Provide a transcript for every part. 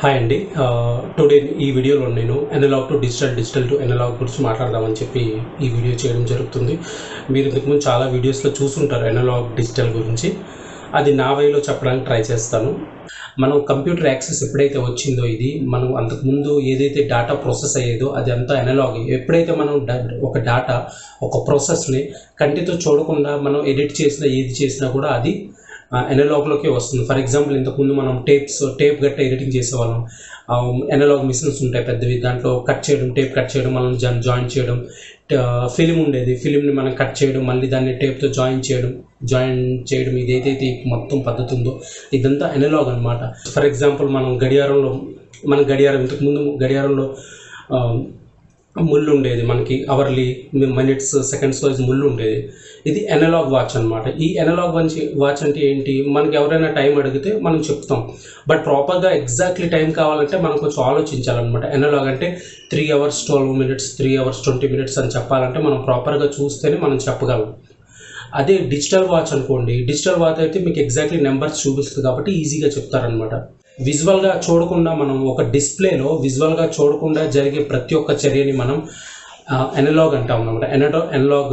hi అండి today ఈ వీడియోలో నేను analogue to digital digital to analogue గురించి మాట్లాడదామని చెప్పి ఈ వీడియో చేయడం జరుగుతుంది మీరు ఇంతకుముందు చాలా వీడియోస్లో చూసుంటారు ఎనలాగ్ డిజిటల్ గురించి అది నా వేలో చెప్పడానికి ట్రై చేస్తాను మనం కంప్యూటర్ యాక్సెస్ ఎప్పుడైతే వచ్చిందో ఇది మనం అంతకుముందు ఏదైతే డేటా ప్రాసెస్ అయ్యేదో అది అంతా ఎనలాగ్ ఎప్పుడైతే మనం డా- ఒక డేటా ఒక ప్రాసెస్ని కంటితో చూడకుండా మనం ఎడిట్ చేసినా ఏది చేసినా కూడా అది ఎనలాగ్లోకే వస్తుంది ఫర్ ఎగ్జాంపుల్ ఇంతకుముందు మనం టేప్స్ టేప్ గట్ట ఎడిటింగ్ చేసేవాళ్ళం ఎనలాగ్ మిషన్స్ ఉంటాయి పెద్దవి దాంట్లో కట్ చేయడం టేప్ కట్ చేయడం మనం జా- జాయిన్ చేయడం ఫిలిం ఉండేది ఫిలింని మనం కట్ చేయడం మళ్ళీ దాన్ని టేప్తో జాయిన్ చేయడం జాయిన్ చేయడం ఇది ఏదైతే ఈ మొత్తం పద్ధతి ఉందో ఇదంతా ఎనలాగ్ అనమాట ఫర్ ఎగ్జాంపుల్ మనం గడియారంలో మన గడియారం ఇంతకుముందు గడియారంలో ఆ, ముళ్ళు ఉండేది మనకి అవర్లీ మినిట్స్ సెకండ్స్ వైజ్ ముళ్ళు ఉండేది ఇది ఎనలాగ్ వాచ్ అనమాట ఈ ఎనలాగ్ వాచ్ వాచ్ అంటే ఏంటి మనకి ఎవరైనా టైం అడిగితే మనం చెప్తాం బట్ ప్రాపర్గా ఎగ్జాక్ట్లీ టైం కావాలంటే మనం కొంచెం ఆలోచించాలన్నమాట ఎనలాగ్ అంటే three hours twelve minutes three hours twenty minutes అని చెప్పాలంటే మనం ప్రాపర్గా చూస్తేనే మనం చెప్పగలం అదే డిజిటల్ వాచ్ అనుకోండి డిజిటల్ వాచ్ అయితే మీకు ఎగ్జాక్ట్లీ నెంబర్స్ చూపిస్తుంది కాబట్టి ఈజీగా చెప్తారనమాట విజువల్గా చూడకుండా మనం ఒక డిస్ప్లేలో విజువల్గా చూడకుండా జరిగే ప్రతి ఒక్క చర్యని మనం ఎనలాగ్ అంటాం అనమాట ఎనటో ఎనలాగ్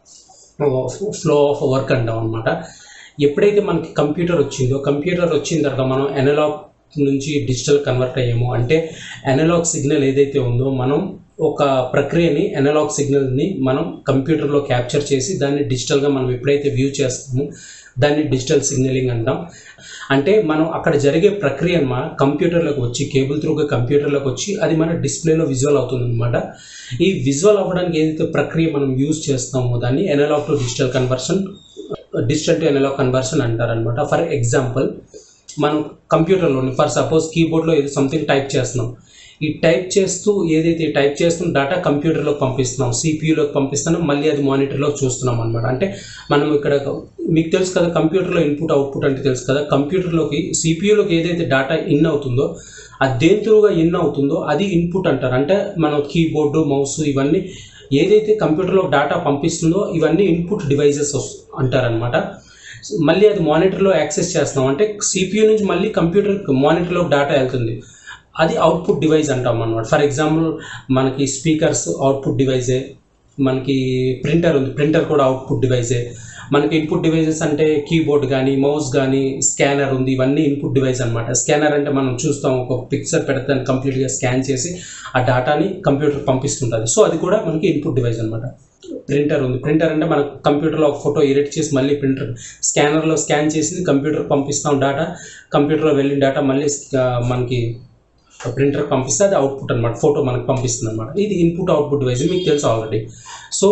ఫ్లో ఆఫ్ వర్క్ అంటాం అనమాట ఎప్పుడైతే మనకి కంప్యూటర్ వచ్చిందో కంప్యూటర్ వచ్చిన తర్వాత మనం ఎనలాగ్ నుంచి డిజిటల్ కన్వర్ట్ అయ్యామో అంటే ఎనలాగ్ సిగ్నల్ ఏదైతే ఉందో మనం ఒక ప్రక్రియని ఎనలాగ్ సిగ్నల్ని మనం కంప్యూటర్లో క్యాప్చర్ చేసి దాన్ని డిజిటల్గా మనం ఎప్పుడైతే వ్యూ చేస్తామో దాన్ని డిజిటల్ సిగ్నలింగ్ అంటాం అంటే మనం అక్కడ జరిగే ప్రక్రియ మన కంప్యూటర్లోకి వచ్చి కేబుల్ త్రూగా కంప్యూటర్లోకి వచ్చి అది మన డిస్ప్లేలో విజువల్ అవుతుంది అనమాట ఈ విజువల్ అవ్వడానికి ఏదైతే ప్రక్రియ మనం యూజ్ చేస్తామో దాన్ని analogue to digital conversion digital to analogue conversion అంటారనమాట ఫర్ ఎగ్జాంపుల్ మనం కంప్యూటర్లోని ఫర్ సపోజ్ కీబోర్డ్లో ఏదో సంథింగ్ టైప్ చేస్తున్నాం ఈ టైప్ చేస్తూ ఏదైతే టైప్ చేస్తున్న డేటా కంప్యూటర్లోకి పంపిస్తున్నాం సిపియూలోకి పంపిస్తున్నాం మళ్ళీ అది మానిటర్లో చూస్తున్నాం అనమాట అంటే మనం ఇక్కడ మీకు తెలుసు కదా కంప్యూటర్లో ఇన్పుట్ అవుట్పుట్ అంటే తెలుసు కదా కంప్యూటర్లోకి సిపియూలోకి ఏదైతే డేటా ఇన్ అవుతుందో అది దేని త్రూగా ఇన్ అవుతుందో అది ఇన్పుట్ అంటారు అంటే మన కీబోర్డు మౌస్ ఇవన్నీ ఏదైతే కంప్యూటర్లో డేటా పంపిస్తుందో ఇవన్నీ ఇన్పుట్ డివైజెస్ అంటారనమాట మళ్ళీ అది మానిటర్లో యాక్సెస్ చేస్తున్నాం అంటే సిపియూ నుంచి మళ్ళీ కంప్యూటర్ మానిటర్లో డేటా వెళ్తుంది అది అవుట్పుట్ డివైస్ అంటాం అనమాట ఫర్ ఎగ్జాంపుల్ మనకి స్పీకర్స్ అవుట్పుట్ డివైజే మనకి ప్రింటర్ ఉంది ప్రింటర్ కూడా అవుట్పుట్ డివైజే మనకి ఇన్పుట్ డివైజెస్ అంటే కీబోర్డ్ కానీ మౌస్ కానీ స్కానర్ ఉంది ఇవన్నీ ఇన్పుట్ డివైస్ అనమాట స్కానర్ అంటే మనం చూస్తాం ఒక పిక్చర్ పెడితే దాన్ని కంప్లీట్గా స్కాన్ చేసి ఆ డేటాని కంప్యూటర్ పంపిస్తుంటుంది సో అది కూడా మనకి ఇన్పుట్ డివైస్ అనమాట ప్రింటర్ ఉంది ప్రింటర్ అంటే మనం కంప్యూటర్లో ఒక ఫోటో ఎడిట్ చేసి మళ్ళీ ప్రింటర్ స్కానర్లో స్కాన్ చేసి కంప్యూటర్ పంపిస్తాం డేటా కంప్యూటర్లో వెళ్ళిన డేటా మళ్ళీ ఆ, మనకి ప్రింటర్ పంపిస్తే అది అవుట్పుట్ అనమాట ఫోటో మనకు పంపిస్తుంది అనమాట ఇది ఇన్పుట్ అవుట్పుట్ డివైస్ మీకు తెలుసు ఆల్రెడీ సో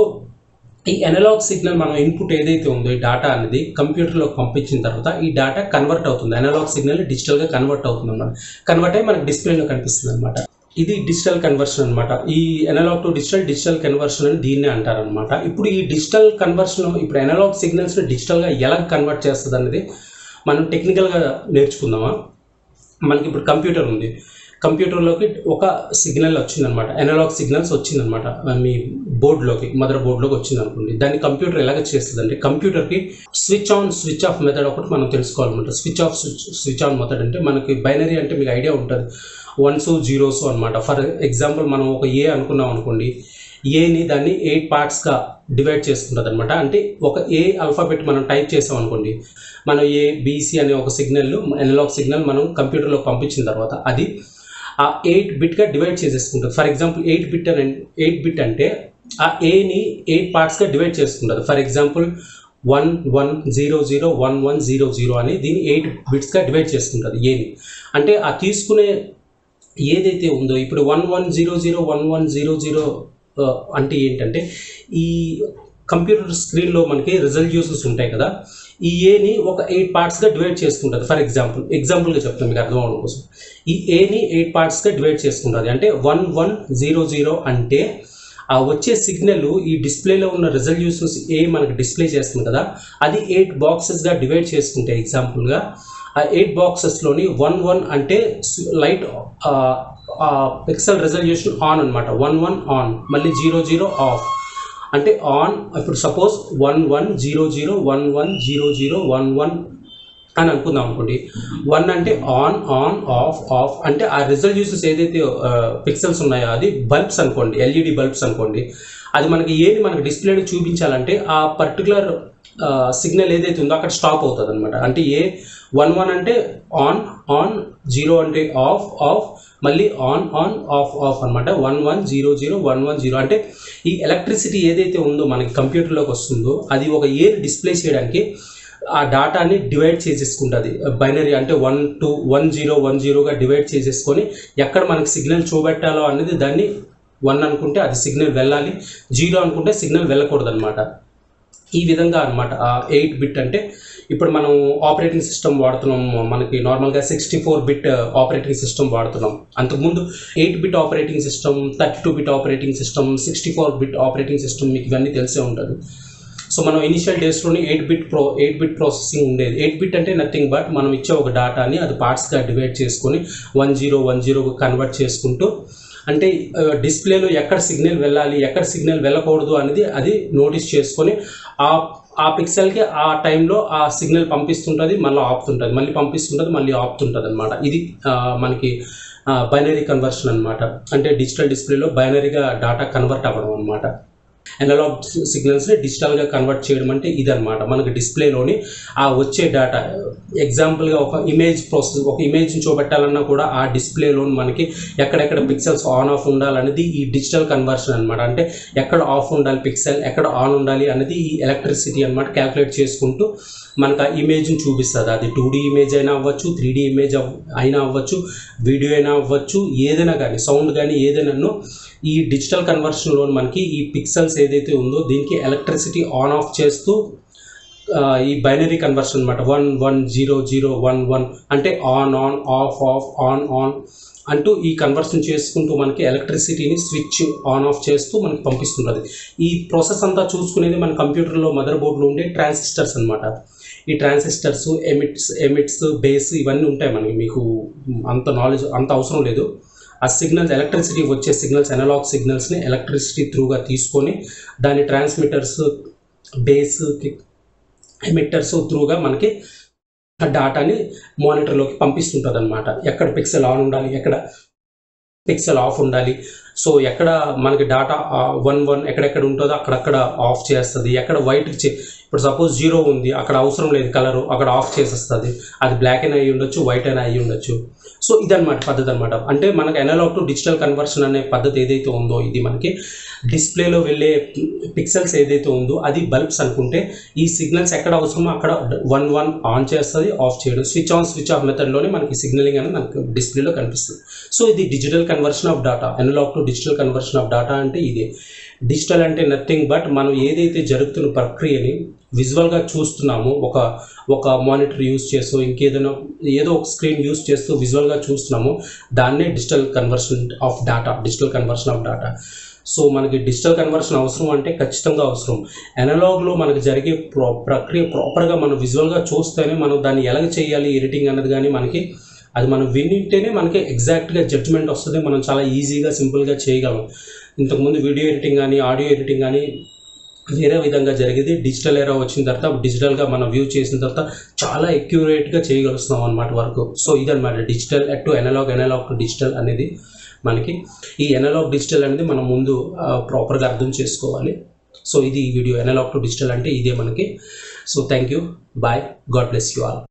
ఈ ఎనలాగ్ సిగ్నల్ మనం ఇన్పుట్ ఏదైతే ఉందో ఈ డేటా అనేది కంప్యూటర్లోకి పంపించిన తర్వాత ఈ డేటా కన్వర్ట్ అవుతుంది ఎనలాగ్ సిగ్నల్ డిజిటల్గా కన్వర్ట్ అవుతుంది అనమాట కన్వర్ట్ అయ్యి మనకి డిస్ప్లేలో కనిపిస్తుంది అనమాట ఇది డిజిటల్ కన్వర్షన్ అనమాట ఈ analogue to digital digital conversion అని దీన్నే అంటారనమాట ఇప్పుడు ఈ డిజిటల్ కన్వర్షన్ ఇప్పుడు ఎనలాగ్ సిగ్నల్స్ని డిజిటల్గా ఎలా కన్వర్ట్ చేస్తుంది అనేది మనం టెక్నికల్గా నేర్చుకుందామా మనకి ఇప్పుడు కంప్యూటర్ ఉంది కంప్యూటర్లోకి ఒక సిగ్నల్ వచ్చిందనమాట ఎనలాగ్ సిగ్నల్స్ వచ్చిందనమాట మీ బోర్డులోకి మదర్ బోర్డులోకి వచ్చింది అనుకోండి దాన్ని కంప్యూటర్ ఎలాగ చేస్తుంది అంటే కంప్యూటర్కి switch on switch off method ఒకటి మనం తెలుసుకోవాలన్నమాట switch off switch switch on method అంటే మనకి బైనరీ అంటే మీకు ఐడియా ఉంటుంది వన్స్ జీరోస్ అనమాట ఫర్ ఎగ్జాంపుల్ మనం ఒక ఏ అనుకున్నాం అనుకోండి ఏని దాన్ని ఎయిట్ పార్ట్స్గా డివైడ్ చేసుకుంటుంది అనమాట అంటే ఒక ఏ ఆల్ఫాబెట్ మనం టైప్ చేసాం అనుకోండి మనం ఏ బీసీ అనే ఒక సిగ్నల్ ఎనలాగ్ సిగ్నల్ మనం కంప్యూటర్లో పంపించిన తర్వాత అది ఆ ఎయిట్ బిట్గా డివైడ్ చేసేసుకుంటుంది ఫర్ ఎగ్జాంపుల్ ఎయిట్ బిట్ అని ఎయిట్ బిట్ అంటే ఆ ఏని ఎయిట్ పార్ట్స్గా డివైడ్ చేసుకుంటుంది for example one one zero zero one one zero zero అని దీన్ని ఎయిట్ బిట్స్గా డివైడ్ చేసుకుంటుంది ఏని అంటే ఆ తీసుకునే ఏదైతే ఉందో ఇప్పుడు one one zero zero one one zero zero అంటే ఏంటంటే ఈ కంప్యూటర్ స్క్రీన్లో మనకి రిజల్యూషన్స్ ఉంటాయి కదా ఈ ఏని ఒక ఎయిట్ పార్ట్స్గా డివైడ్ చేసుకుంటుంది ఫర్ ఎగ్జాంపుల్ ఎగ్జాంపుల్గా చెప్తాను మీకు అర్థం అవడం కోసం ఈ ఏని ఎయిట్ పార్ట్స్గా డివైడ్ చేసుకుంటుంది అంటే వన్ వన్ జీరో జీరో అంటే ఆ వచ్చే సిగ్నల్ ఈ డిస్ప్లేలో ఉన్న రిజల్యూషన్స్ ఏ మనకి డిస్ప్లే చేస్తుంది కదా అది ఎయిట్ బాక్సెస్గా డివైడ్ చేసుకుంటే ఎగ్జాంపుల్గా ఆ ఎయిట్ బాక్సెస్లోని వన్ వన్ అంటే లైట్ పిక్సెల్ రిజల్యూషన్ ఆన్ అనమాట వన్ వన్ ఆన్ మళ్ళీ జీరో జీరో ఆఫ్ అంటే ఆన్ ఇప్పుడు suppose one one zero zero one one zero zero one one అని అనుకుందాం అనుకోండి వన్ అంటే ఆన్ ఆన్ ఆఫ్ ఆఫ్ అంటే ఆ రిజల్యూషన్స్ ఏదైతే పిక్సెల్స్ ఉన్నాయో అది బల్బ్స్ అనుకోండి ఎల్ఈడి బల్బ్స్ అనుకోండి అది మనకి ఏది మనకి డిస్ప్లేలో చూపించాలంటే ఆ పర్టికులర్ సిగ్నల్ ఏదైతే ఉందో అక్కడ స్టాప్ అవుతుంది అనమాట అంటే ఏ వన్ వన్ అంటే ఆన్ ఆన్ జీరో అంటే ఆఫ్ ఆఫ్ మళ్ళీ ఆన్ ఆన్ ఆఫ్ ఆఫ్ అనమాట one one zero zero one one zero అంటే ఈ ఎలక్ట్రిసిటీ ఏదైతే ఉందో మనకి కంప్యూటర్లోకి వస్తుందో అది ఒక ఏర్ డిస్ప్లే చేయడానికి ఆ డాటాని డివైడ్ చేసేసుకుంటుంది బైనరీ అంటే one two one zero one జీరోగా డివైడ్ చేసేసుకొని ఎక్కడ మనకి సిగ్నల్ చూపెట్టాలో అనేది దాన్ని వన్ అనుకుంటే అది సిగ్నల్ వెళ్ళాలి జీరో అనుకుంటే సిగ్నల్ వెళ్ళకూడదు అనమాట ఈ విధంగా అనమాట ఎయిట్ బిట్ అంటే ఇప్పుడు మనం ఆపరేటింగ్ సిస్టమ్ వాడుతున్నాం మనకి నార్మల్గా sixty four bit operating system వాడుతున్నాం అంతకుముందు eight bit operating system thirty two bit operating system sixty four bit operating system మీకు ఇవన్నీ తెలిసే ఉంటుంది సో మనం ఇనిషియల్ డేస్లోనే eight bit pro eight bit processing ఉండేది ఎయిట్ బిట్ అంటే నథింగ్ బట్ మనం ఇచ్చే ఒక డాటాని అది పార్ట్స్గా డివైడ్ చేసుకొని వన్ జీరో వన్ జీరోగా కన్వర్ట్ చేసుకుంటూ అంటే డిస్ప్లేలో ఎక్కడ సిగ్నల్ వెళ్ళాలి ఎక్కడ సిగ్నల్ వెళ్ళకూడదు అనేది అది నోటీస్ చేసుకొని ఆ ఆ పిక్సెల్కి ఆ టైంలో ఆ సిగ్నల్ పంపిస్తుంటుంది మళ్ళీ ఆపుతుంటుంది మళ్ళీ పంపిస్తుంటుంది మళ్ళీ ఆపుతుంటుంది అనమాట ఇది ఆ, మనకి బైనరీ కన్వర్షన్ అనమాట అంటే డిజిటల్ డిస్ప్లేలో బైనరీగా డాటా కన్వర్ట్ అవ్వడం అనమాట అనలాగ్ సిగ్నల్స్ని డిజిటల్గా కన్వర్ట్ చేయడం అంటే ఇదనమాట మనకి డిస్ప్లేలోని ఆ వచ్చే డేటా ఎగ్జాంపుల్గా ఒక ఇమేజ్ ప్రాసెస్ ఒక ఇమేజ్ని చూపెట్టాలన్నా కూడా ఆ డిస్ప్లేలో మనకి ఎక్కడెక్కడ పిక్సెల్స్ ఆన్ ఆఫ్ ఉండాలనేది ఈ డిజిటల్ కన్వర్షన్ అనమాట అంటే ఎక్కడ ఆఫ్ ఉండాలి పిక్సెల్ ఎక్కడ ఆన్ ఉండాలి అనేది ఈ ఎలక్ట్రిసిటీ అనమాట క్యాల్కులేట్ చేసుకుంటూ మనకు ఆ ఇమేజ్ని చూపిస్తుంది అది టూ డీ ఇమేజ్ అయినా అవ్వచ్చు త్రీ డీ ఇమేజ్ అయినా అవ్వచ్చు వీడియో అయినా అవ్వచ్చు ఏదైనా కానీ సౌండ్ కానీ ఏదైనాను ఈ డిజిటల్ కన్వర్షన్లో మనకి ఈ పిక్సెల్స్ ఏదైతే ఉందో దీనికి ఎలక్ట్రిసిటీ ఆన్ ఆఫ్ చేస్తూ ఆ, ఈ బైనరీ కన్వర్షన్ అనమాట one one zero zero one one అంటే on on off off on on అంటూ ఈ కన్వర్షన్ చేసుకుంటూ మనకి ఎలక్ట్రిసిటీని స్విచ్ ఆన్ ఆఫ్ చేస్తూ మనకి పంపిస్తుంటుంది ఈ ప్రాసెస్ అంతా చూసుకునేది మన కంప్యూటర్లో మదర్ బోర్డులో ఉండే ట్రాన్సిస్టర్స్ అనమాట ఈ ట్రాన్సిస్టర్స్ ఎమిట్స్ ఎమిట్స్ బేస్ ఇవన్నీ ఉంటాయి మనకి మీకు అంత నాలెడ్జ్ అంత అవసరం లేదు ఆ సిగ్నల్స్ ఎలక్ట్రిసిటీ వచ్చే సిగ్నల్స్ అనలాగ్ సిగ్నల్స్ని ఎలక్ట్రిసిటీ త్రూగా తీసుకొని దాని ట్రాన్స్మిటర్స్ బేస్ ఎమిట్టర్స్ త్రూగా మనకి ఆ డాటాని మానిటర్లోకి పంపిస్తుంటుంది అనమాట ఎక్కడ పిక్సెల్ ఆన్ ఉండాలి ఎక్కడ పిక్సెల్ ఆఫ్ ఉండాలి సో ఎక్కడ మనకి డాటా వన్ వన్ ఎక్కడెక్కడ ఉంటుందో అక్కడక్కడ ఆఫ్ చేస్తుంది ఎక్కడ వైట్ ఇప్పుడు సపోజ్ జీరో ఉంది అక్కడ అవసరం లేదు కలరు అక్కడ ఆఫ్ చేసేస్తుంది అది బ్లాక్ అయినా అయ్యి ఉండొచ్చు వైట్ అయినా అయ్యి ఉండొచ్చు సో ఇదన్నమాట పద్ధతి అనమాట అంటే మనకి అనలాగ్ టు డిజిటల్ కన్వర్షన్ అనే పద్ధతి ఏదైతే ఉందో ఇది మనకి డిస్ప్లేలో వెళ్ళే పిక్సెల్స్ ఏదైతే ఉందో అది బల్బ్స్ అనుకుంటే ఈ సిగ్నల్స్ ఎక్కడ అవసరమో అక్కడ వన్ వన్ ఆన్ చేస్తుంది ఆఫ్ చేయడం స్విచ్ ఆన్ స్విచ్ ఆఫ్ మెథడ్లోనే మనకి సిగ్నలింగ్ అనేది మనకి డిస్ప్లేలో కనిపిస్తుంది సో ఇది digital conversion of data analogue to digital conversion of data అంటే ఇదే డిజిటల్ అంటే నథింగ్ బట్ మనం ఏదైతే జరుగుతున్న ప్రక్రియని విజువల్గా చూస్తున్నామో ఒక ఒక మానిటర్ యూస్ చేస్తూ ఇంకేదైనా ఏదో ఒక స్క్రీన్ యూస్ చేస్తూ విజువల్గా చూస్తున్నామో దాన్నే digital conversion of data digital conversion of data so మనకి డిజిటల్ కన్వర్షన్ అవసరం అంటే ఖచ్చితంగా అవసరం అనలాగ్లో మనకి జరిగే ప్రో ప్రక్రియ ప్రాపర్గా మనం విజువల్గా చూస్తేనే మనం దాన్ని ఎలాగ చేయాలి ఎడిటింగ్ అన్నది కానీ మనకి అది మనం వింటేనే మనకి ఎగ్జాక్ట్గా జడ్జ్మెంట్ వస్తుంది మనం చాలా ఈజీగా సింపుల్గా చేయగలం ఇంతకుముందు వీడియో ఎడిటింగ్ కానీ ఆడియో ఎడిటింగ్ కానీ వేరే విధంగా జరిగేది డిజిటల్ ఎరా వచ్చిన తర్వాత డిజిటల్గా మనం వ్యూ చేసిన తర్వాత చాలా ఎక్యురేట్గా చేయగలుస్తున్నాం అనమాట వరకు సో ఇదన్నమాట digital to analogue analogue to digital అనేది మనకి ఈ ఎనలాగ్ డిజిటల్ అనేది మనం ముందు ప్రాపర్గా అర్థం చేసుకోవాలి సో ఇది ఈ వీడియో ఎనలాగ్ టు డిజిటల్ అంటే ఇదే మనకి so thank you bye God bless you all